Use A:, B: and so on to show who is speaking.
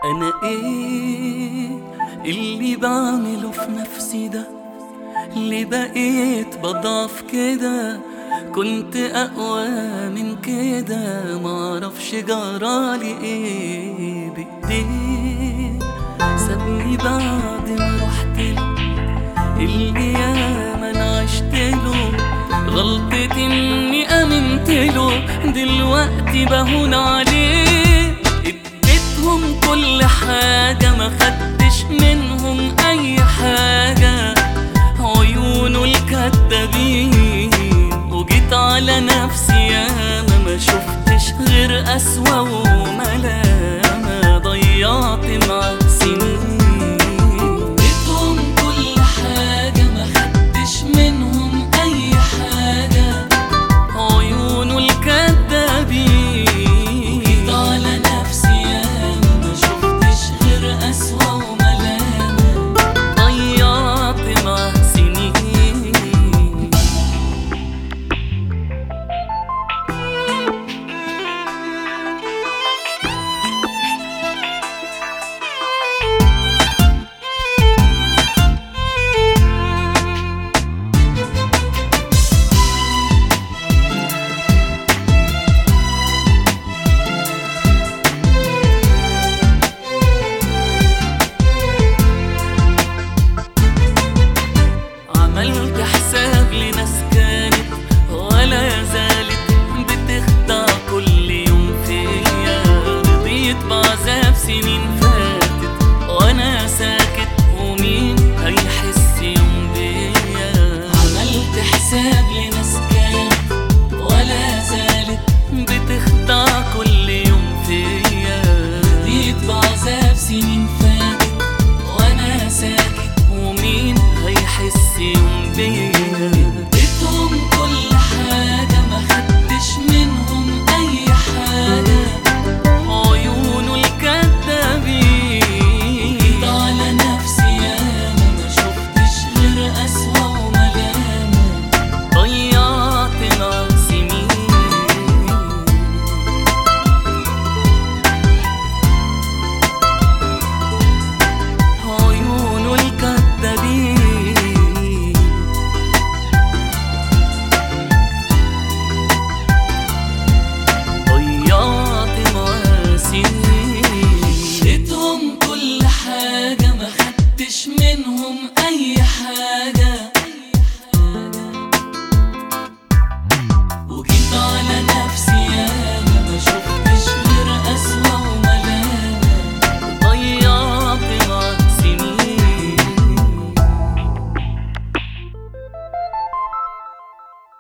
A: أنا إيه اللي بعمله في نفسي ده اللي بقيت بضعف كده كنت أقوى من كده معرفش جرالي إيه بإيديه سابني بعد ما رحت له اللي ياما أنا عشت له غلطتي إني آمنت له دلوقتي بهون عليه اديتهم كل حاجة ما خدتش منهم أي حاجة عيونه الكدابين وجيت على نفسي ياما ما شفتش غير أسوأ